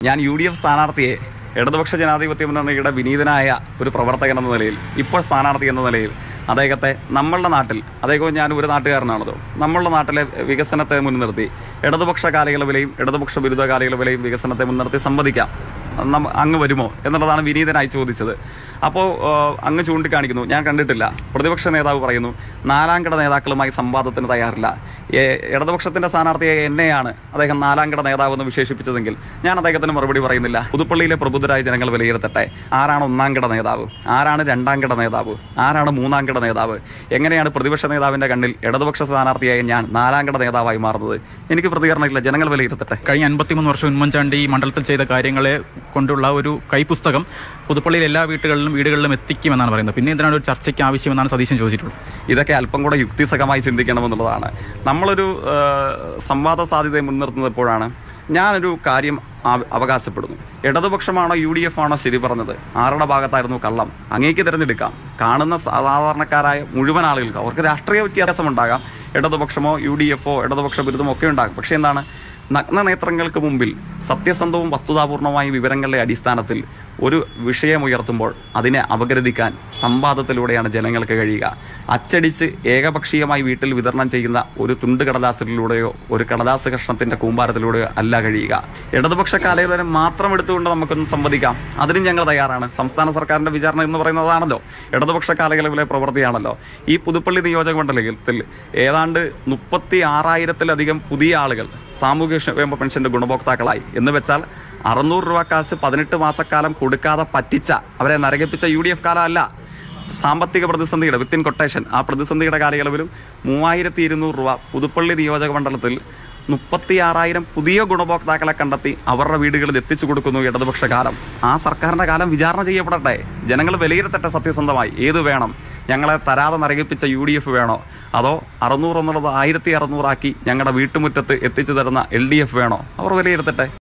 ഞാൻ U D F സ്ഥാനാർത്ഥിയെ ഇടതുപക്ഷ ജനാധിപത്യ മുന്നണിയുടെ വിനീതനായ ഒരു പ്രവർത്തകൻ എന്ന നിലയിൽ ഇപ്പോൾ സ്ഥാനാർത്ഥി എന്ന നിലയിൽ അദ്ദേഹത്തെ നമ്മളുടെ നാട്ടിൽ അദ്ദേഹം ഞാൻ ഒരു നാട്ടുകാരനാണല്ലോ നമ്മളുടെ നാട്ടിലെ വികസനത്തെ മുൻനിർത്തി ഇടതുപക്ഷ കാലയളവിലെയും ഇടതുപക്ഷ ബിരുദ കാലയളവിലെയും വികസനത്തെ മുൻനിർത്തി സംവദിക്കാം നമ്മ അങ്ങ് വരുമോ എന്നുള്ളതാണ് വിനീതനായി ചോദിച്ചത് അപ്പോൾ അങ്ങ് ചൂണ്ടിക്കാണിക്കുന്നു ഞാൻ കണ്ടിട്ടില്ല പ്രതിപക്ഷ നേതാവ് പറയുന്നു നാലാംകിട നേതാക്കളുമായി സംവാദത്തിന് തയ്യാറില്ല ഏ- ഇടതുപക്ഷത്തിന്റെ സ്ഥാനാർത്ഥിയെ എന്നെയാണ് അദ്ദേഹം നാലാംകിട നേതാവ് എന്ന് വിശേഷിപ്പിച്ചതെങ്കിൽ ഞാൻ അദ്ദേഹത്തിന് മറുപടി പറയുന്നില്ല പുതുപ്പള്ളിയിലെ പ്രബുദ്ധരായ ജനങ്ങൾ വിലയിരുത്തട്ടെ ആരാണ് ഒന്നാം കിട നേതാവ് ആരാണ് രണ്ടാം കിട നേതാവ് ആരാണ് മൂന്നാം കിട നേതാവ് എങ്ങനെയാണ് പ്രതിപക്ഷ നേതാവിന്റെ കണ്ണിൽ ഇടതുപക്ഷ സ്ഥാനാർത്ഥിയായ ഞാൻ നാലാം കിട നേതാവായി മാറുന്നത് എനിക്ക് പ്രതികരണമില്ല ജനങ്ങൾ വിലയിരുത്തട്ടെ കഴിഞ്ഞ അൻപത്തിമൂന്ന് വർഷം ഉമ്മൻചാണ്ടി ഈ മണ്ഡലത്തിൽ ചെയ്ത കാര്യങ്ങളെ കൊണ്ടുള്ള ഒരു കൈപ്പുസ്തകം പുതുപ്പള്ളിയിൽ എല്ലാ വീട്ടുകളിലും വീടുകളിലും എത്തിക്കുമെന്നാണ് പറയുന്നത് പിന്നെ എന്തിനാണ് ഒരു ചർച്ചയ്ക്ക് ആവശ്യമെന്നാണ് സതീശൻ ചോദിച്ചിട്ടുള്ളത് ഇതൊക്കെ അല്പം കൂടെ യുക്തിസഹമായി ചിന്തിക്കണമെന്നുള്ളതാണ് നമ്മളൊരു ആ, സംവാദ സാധ്യതയെ മുൻനിർത്തുന്നത് എപ്പോഴാണ് ഞാനൊരു കാര്യം ആ- അവകാശപ്പെടുന്നു ഇടതുപക്ഷമാണോ യു ഡി എഫ് ആണോ ശരി പറഞ്ഞത് ആരുടെ ഭാഗത്തായിരുന്നു കള്ളം അങ്ങേക്ക് തിരഞ്ഞെടുക്കാം കാണുന്ന സാധാരണക്കാരായ മുഴുവൻ ആളുകൾക്ക് അവർക്ക് രാഷ്ട്രീയ വ്യത്യാസമുണ്ടാകാം ഇടതുപക്ഷമോ യു ഡി എഫോ ഇടതുപക്ഷ ബിരുദമോ ഒക്കെ ഉണ്ടാകും പക്ഷേ എന്താണ് നഗ്ന നേത്രങ്ങൾക്ക് മുമ്പിൽ സത്യസന്ധവും വസ്തുതാപൂർണമായ വിവരങ്ങളുടെ അടിസ്ഥാനത്തിൽ ഒരു വിഷയമുയർത്തുമ്പോൾ അതിനെ അപഗ്രഥിക്കാൻ സംവാദത്തിലൂടെയാണ് ജനങ്ങൾക്ക് കഴിയുക അച്ചടിച്ച് ഏകപക്ഷീയമായി വീട്ടിൽ വിതരണം ചെയ്യുന്ന ഒരു തുണ്ട് കടലാസിലൂടെയോ ഒരു കടലാസ് കഷ്ണത്തിന്റെ കൂമ്പാരത്തിലൂടെയോ അല്ല കഴിയുക ഇടതുപക്ഷ കാലയളവിനെ മാത്രം എടുത്തുകൊണ്ട് നമുക്കൊന്ന് സംവദിക്കാം അതിനും ഞങ്ങൾ തയ്യാറാണ് സംസ്ഥാന സർക്കാരിന്റെ വിചാരണ എന്ന് പറയുന്നതാണല്ലോ ഇടതുപക്ഷ കാലയളവിലെ പ്രവൃത്തിയാണല്ലോ ഈ പുതുപ്പള്ളി നിയോജക മണ്ഡലത്തിൽ ഏതാണ്ട് മുപ്പത്തി ആറായിരത്തിലധികം പുതിയ ആളുകൾ സാമൂഹ്യ ക്ഷേമ പെൻഷന്റെ ഗുണഭോക്താക്കളായി എന്ന് വെച്ചാൽ അറുന്നൂറ് രൂപ കാശ് പതിനെട്ട് മാസക്കാലം കൊടുക്കാതെ പറ്റിച്ച അവരെ നരകിപ്പിച്ച യു ഡി എഫ് കാലം അല്ല സാമ്പത്തിക പ്രതിസന്ധിയുടെ വിത്തിൻ കൊട്ടേഷൻ ആ പ്രതിസന്ധിയുടെ കാലയളവിലും മൂവായിരത്തി ഇരുന്നൂറ് രൂപ പുതുപ്പള്ളി നിയോജക മണ്ഡലത്തിൽ മുപ്പത്തി ആറായിരം പുതിയ ഗുണഭോക്താക്കളെ കണ്ടെത്തി അവരുടെ വീടുകളിൽ എത്തിച്ചു കൊടുക്കുന്നു ഇടതുപക്ഷ കാലം ആ സർക്കാരിന്റെ കാലം വിചാരണ ചെയ്യപ്പെടട്ടെ ജനങ്ങൾ വിലയിരുത്തട്ടെ സത്യസന്ധമായി ഏത് വേണം ഞങ്ങളെ തരാതെ നരകിപ്പിച്ച യു ഡി എഫ് വേണോ അതോ അറുന്നൂറ് എന്നുള്ളത് ആയിരത്തി അറുന്നൂറാക്കി ഞങ്ങളുടെ വീട്ടുമുറ്റത്ത് എത്തിച്ചു തരുന്ന എൽ ഡി എഫ് വേണോ അവർ വിലയിരുത്തട്ടെ